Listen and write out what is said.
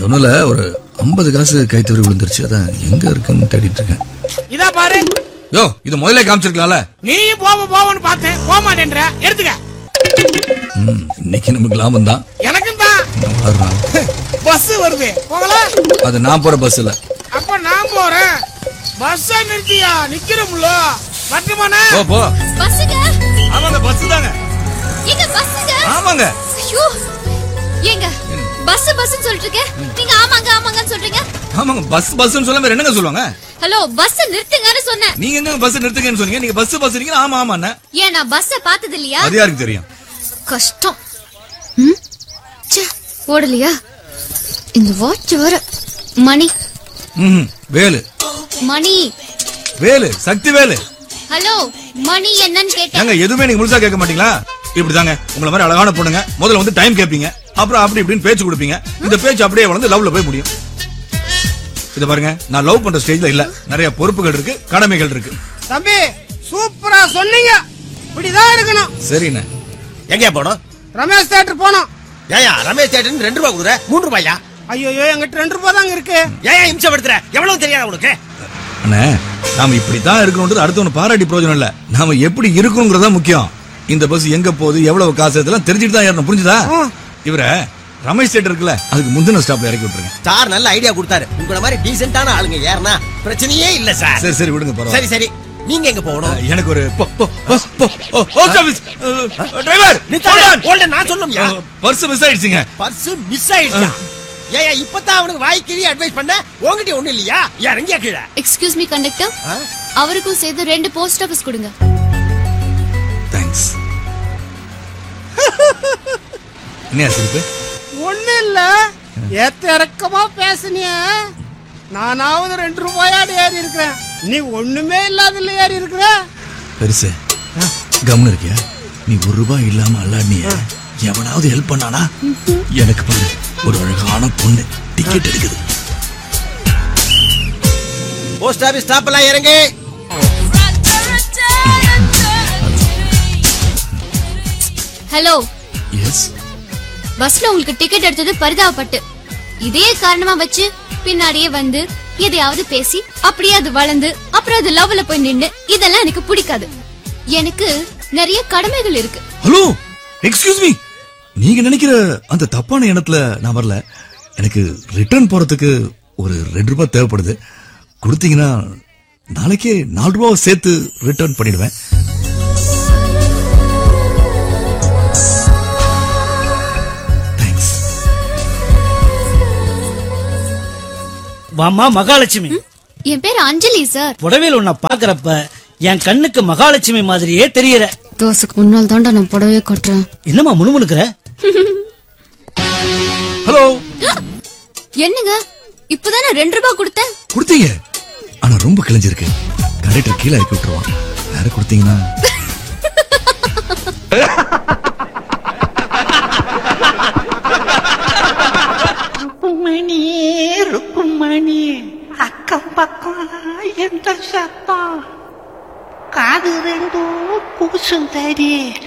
சொன்னல ஒரு ஐம்பது காசு கைத்தறி விழுந்துருச்சு அதான் எங்க இருக்குன்னு தேடிட்டு இருக்கேன் இதா பாரு யோ இது முதல்ல காமிச்சிருக்கலாம்ல நீயும் போவ போவன்னு பார்த்தேன் போக மாட்டேன்ற எடுத்துக்க ம், இன்னைக்கு நமக்கு லாபம் தான் எனக்கும் தான் பஸ் வருது போகலாம் அது நான் போற பஸ் இல்ல அப்ப நான் போறேன் பஸ் நிறுத்தியா நிக்கிறோம்ல வரட்டுமாண்ணா போ போ பஸ்ஸுங்க ஆமாங்க பஸ் தாங்க எங்க பஸ்ஸுங்க ஆமாங்க ஐயோ ஏங்க பஸ் பஸ்னு சொல்லிட்டு இருக்கேன் நீங்க ஆமாங்க ஆமாங்கன்னு சொல்றீங்க ஆமாங்க பஸ் பஸ்னு சொல்லாம என்னங்க சொல்லுவாங்க ஹலோ பஸ் நிறுத்துங்கன்னு சொன்னேன் நீங்க எங்க பஸ் நிறுத்துங்கன்னு சொன்னீங்க நீங்க பஸ் பஸ் இருக்கீங்க ஆமா ஆமா ஏன் நான் பஸ்ஸ பார்த்தது இல்லையா அது யாருக்கு தெரியும் கஷ்டம் ம்? ச்சே, ஓடலையா இந்த வாட்ச் வர மணி ம் வேலு மணி வேலு சக்தி வேலு ஹலோ மணி என்னன்னு கேட்டேன் ஏங்க எதுவுமே நீங்க முழுசா கேட்க மாட்டீங்களா இப்படிதாங்க உங்களை மாதிரி அழகான பொண்ணுங்க முதல்ல வந்து டைம் கேட்பீங்க அப்புறம் அப்படி இப்படின்னு பேச்சு கொடுப்பீங்க இந்த பேச்சு அப்படியே வளர்ந்து லவ்ல போய் முடியும் இத பாருங்க நான் லவ் பண்ற ஸ்டேஜ்ல இல்ல நிறைய பொறுப்புகள் இருக்கு கடமைகள் இருக்கு தம்பி சூப்பரா சொன்னீங்க இப்படிதான் இருக்கணும் சரிண்ணே எங்கயா போனோம் ரமேஷ் தேட்டர் போனோம் ஏயா ரமேஷ் தேட்டர் ரெண்டு ரூபா கொடுக்குற மூணு ரூபாயா ஐயோ எங்கிட்ட ரெண்டு ரூபாய் தாங்க இருக்கு ஏயா இம்சப்படுத்துற எவ்வளவு தெரியாத உனக்கு அண்ணே நாம இப்படித்தான் இருக்கணும்ன்றது அடுத்தவன பாராட்டி பிரயோஜனம் இல்ல நாம எப்படி இருக்கணுங்கிறதா முக்கியம் இந்த பஸ் எங்க போகுது எவ்வளவு காசு இதெல்லாம் தெரிஞ்சுட்டு தான் ஏறணும் புரிஞ்சுதா இவர ரமேஷ் தேட்டர் இருக்குல்ல அதுக்கு முந்தின ஸ்டாப்ல இறக்கி விட்டுருங்க சார் நல்ல ஐடியா கொடுத்தாரு உங்கள மாதிரி டீசென்டான ஆளுங்க ஏறனா பிரச்சனையே இல்ல சார் சரி சரி விடுங்க பரவாயில்ல சரி சரி நீங்க எங்க போகணும் எனக்கு ஒரு போ- போ- போ- போ- போ- போஸ்ட் ஆபீஸ் அஹ், டிரைவர் நித்தானே, நான் சொல்லும்யா பர்ஸ் மிஸ் ஆயிடுச்சுங்க பர்ஸ் மிஸ் ஆயிடுச்சா ஏயா இப்பதான் அவனுக்கு வாய்க்கிழி அட்வைஸ் பண்ண உங்ககிட்ட ஒண்ணு இல்லையா இறங்கியா கீழே எக்ஸ்கியூஸ் மீ கண்டக்டர் ஆ? அவருக்கும் சேர்த்து ரெண்டு போஸ்ட் ஆபீஸ் கொடுங்க தேங்க்ஸ் என்ன சிரிப்பு ஒண்ணு இல்ல ஏத்த இறக்கமா பேசுனிய நானாவது ரெண்டு ரூபாயாடு ஏறி இருக்கிறேன் நீ ஒண்ணுமே இல்லாதல ஏறி இருக்கிற பெருசு கம்னு இருக்கியா நீ ஒரு ரூபாய் இல்லாம அல்லாடினிய எவனாவது ஹெல்ப் பண்ணானா எனக்கு பாரு ஒரு அழகான பொண்ணு டிக்கெட் எடுக்குது போஸ்ட் ஆபீஸ் ஸ்டாப் எல்லாம் இறங்கு ஹலோ எஸ் பஸ்ல உங்களுக்கு டிக்கெட் எடுத்தது பரிதாபப்பட்டு இதே காரணமா வச்சு பின்னாடியே வந்து எதையாவது பேசி அப்படியே அது வளர்ந்து அப்புறம் அது லவ்ல போய் நின்னு இதெல்லாம் எனக்கு பிடிக்காது எனக்கு நிறைய கடமைகள் இருக்கு ஹலோ எக்ஸ்கியூஸ் மீ நீங்க நினைக்கிற அந்த தப்பான எண்ணத்துல நான் வரல எனக்கு ரிட்டர்ன் போறதுக்கு ஒரு ரெண்டு ரூபாய் தேவைப்படுது கொடுத்தீங்கன்னா நாளைக்கே நாலு ரூபாவை சேர்த்து ரிட்டர்ன் பண்ணிடுவேன் தேங்க்ஸ் வாமா மகாலட்சுமி என் பேர் அஞ்சலி சார் புடவையில் உன்னை பாக்குறப்ப என் கண்ணுக்கு மகாலட்சுமி மாதிரியே தெரியற தோசைக்கு முன்னால் தாண்டா நான் புடவையே கட்டுறேன் என்னம்மா முணுமுணுக்கிற ஹலோ என்னங்க இப்பதானே ரெண்டு ரூபாய் கொடுத்தேன் கொடுத்தீங்க ஆனா ரொம்ப கிழிஞ்சிருக்கு கண்டக்டர் கீழே இறக்கி விட்டுருவான் வேற கொடுத்தீங்கன்னா ருக்குமணி ருக்குமணி அக்கம் பக்கம் எந்த சத்தம் காது ரெண்டும் கூசும் தடி